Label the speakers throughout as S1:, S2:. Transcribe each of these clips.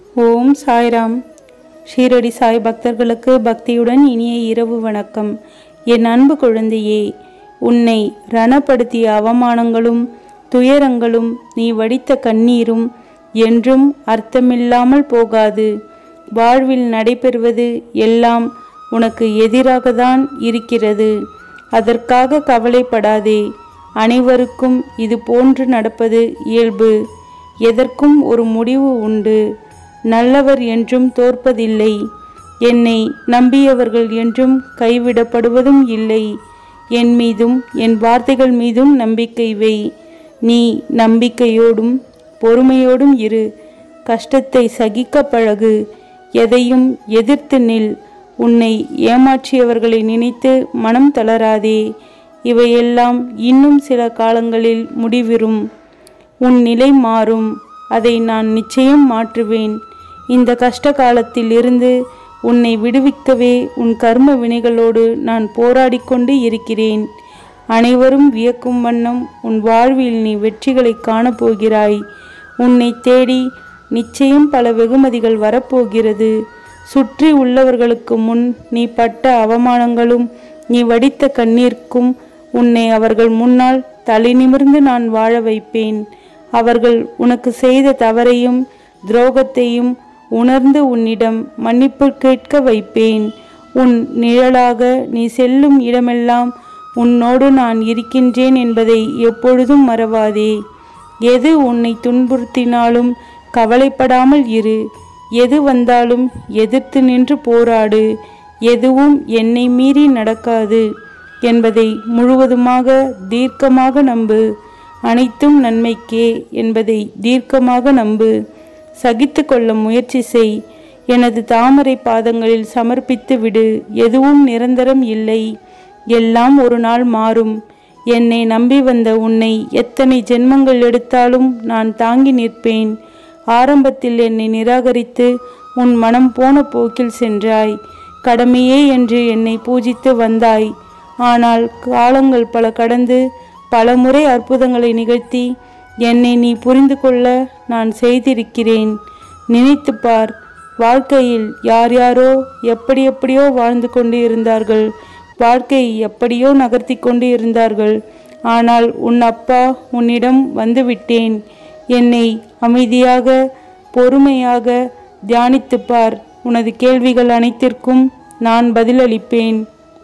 S1: ஓம் சாய்ராம் ஷீரடி சாய் பக்தர்களுக்கு பக்தியுடன் இனிய இரவு வணக்கம் என் அன்பு குழந்தையே உன்னை ரணப்படுத்திய அவமானங்களும் துயரங்களும் நீ வடித்த கண்ணீரும் என்றும் அர்த்தமில்லாமல் போகாது வாழ்வில் நடைபெறுவது எல்லாம் உனக்கு எதிராகத்தான் இருக்கிறது அதற்காக கவலைப்படாதே அனைவருக்கும் இது போன்று நடப்பது இயல்பு எதற்கும் ஒரு முடிவு உண்டு நல்லவர் என்றும் தோற்பதில்லை என்னை நம்பியவர்கள் என்றும் கைவிடப்படுவதும் இல்லை என் மீதும் என் வார்த்தைகள் மீதும் நம்பிக்கை வை நீ நம்பிக்கையோடும் பொறுமையோடும் இரு கஷ்டத்தை சகிக்க பழகு எதையும் எதிர்த்து நில் உன்னை ஏமாற்றியவர்களை நினைத்து மனம் தளராதே இவையெல்லாம் இன்னும் சில காலங்களில் முடிவிரும் உன் நிலை மாறும் அதை நான் நிச்சயம் மாற்றுவேன் இந்த கஷ்ட காலத்தில் இருந்து உன்னை விடுவிக்கவே உன் கர்ம வினைகளோடு நான் போராடிக் கொண்டு இருக்கிறேன் அனைவரும் வியக்கும் வண்ணம் உன் வாழ்வில் நீ வெற்றிகளை காணப்போகிறாய் உன்னை தேடி நிச்சயம் பல வெகுமதிகள் வரப்போகிறது சுற்றி உள்ளவர்களுக்கு முன் நீ பட்ட அவமானங்களும் நீ வடித்த கண்ணீர்க்கும் உன்னை அவர்கள் முன்னால் தலை நிமிர்ந்து நான் வாழ வைப்பேன் அவர்கள் உனக்கு செய்த தவறையும் துரோகத்தையும் உணர்ந்து உன்னிடம் மன்னிப்பு கேட்க வைப்பேன் உன் நிழலாக நீ செல்லும் இடமெல்லாம் உன்னோடு நான் இருக்கின்றேன் என்பதை எப்பொழுதும் மறவாதே எது உன்னை துன்புறுத்தினாலும் கவலைப்படாமல் இரு எது வந்தாலும் எதிர்த்து நின்று போராடு எதுவும் என்னை மீறி நடக்காது என்பதை முழுவதுமாக தீர்க்கமாக நம்பு அனைத்தும் நன்மைக்கே என்பதை தீர்க்கமாக நம்பு சகித்து கொள்ள முயற்சி செய் எனது தாமரை பாதங்களில் சமர்ப்பித்து விடு எதுவும் நிரந்தரம் இல்லை எல்லாம் ஒரு நாள் மாறும் என்னை நம்பி வந்த உன்னை எத்தனை ஜென்மங்கள் எடுத்தாலும் நான் தாங்கி நிற்பேன் ஆரம்பத்தில் என்னை நிராகரித்து உன் மனம் போன போக்கில் சென்றாய் கடமையே என்று என்னை பூஜித்து வந்தாய் ஆனால் காலங்கள் பல கடந்து பல முறை அற்புதங்களை நிகழ்த்தி என்னை நீ புரிந்து கொள்ள நான் செய்திருக்கிறேன் நினைத்து பார் வாழ்க்கையில் யார் யாரோ எப்படி எப்படியோ வாழ்ந்து கொண்டு இருந்தார்கள் வாழ்க்கை எப்படியோ நகர்த்தி கொண்டு இருந்தார்கள் ஆனால் உன் அப்பா உன்னிடம் வந்துவிட்டேன் என்னை அமைதியாக பொறுமையாக தியானித்துப் பார் உனது கேள்விகள் அனைத்திற்கும் நான் பதிலளிப்பேன்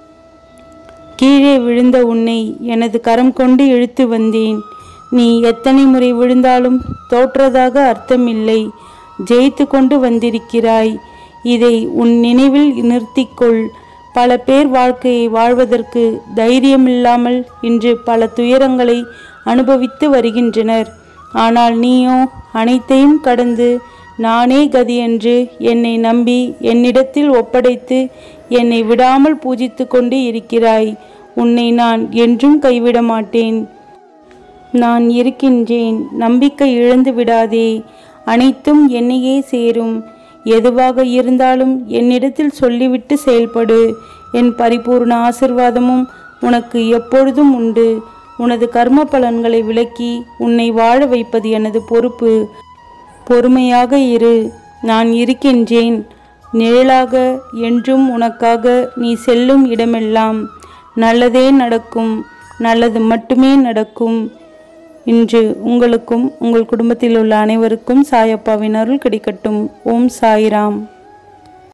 S1: கீழே விழுந்த உன்னை எனது கரம் கொண்டு இழுத்து வந்தேன் நீ எத்தனை முறை விழுந்தாலும் தோற்றதாக அர்த்தமில்லை ஜெயித்து கொண்டு வந்திருக்கிறாய் இதை உன் நினைவில் நிறுத்திக்கொள் பல பேர் வாழ்க்கையை வாழ்வதற்கு தைரியமில்லாமல் இன்று பல துயரங்களை அனுபவித்து வருகின்றனர் ஆனால் நீயோ அனைத்தையும் கடந்து நானே கதி என்று என்னை நம்பி என்னிடத்தில் ஒப்படைத்து என்னை விடாமல் பூஜித்து கொண்டு இருக்கிறாய் உன்னை நான் என்றும் கைவிட மாட்டேன் நான் இருக்கின்றேன் நம்பிக்கை இழந்து விடாதே அனைத்தும் என்னையே சேரும் எதுவாக இருந்தாலும் என்னிடத்தில் சொல்லிவிட்டு செயல்படு என் பரிபூர்ண ஆசிர்வாதமும் உனக்கு எப்பொழுதும் உண்டு உனது கர்ம பலன்களை விளக்கி உன்னை வாழ வைப்பது எனது பொறுப்பு பொறுமையாக இரு நான் இருக்கின்றேன் நிழலாக என்றும் உனக்காக நீ செல்லும் இடமெல்லாம் நல்லதே நடக்கும் நல்லது மட்டுமே நடக்கும் இன்று உங்களுக்கும் உங்கள் குடும்பத்தில் உள்ள அனைவருக்கும் சாயப்பாவின் அருள் கிடைக்கட்டும் ஓம் சாய்ராம்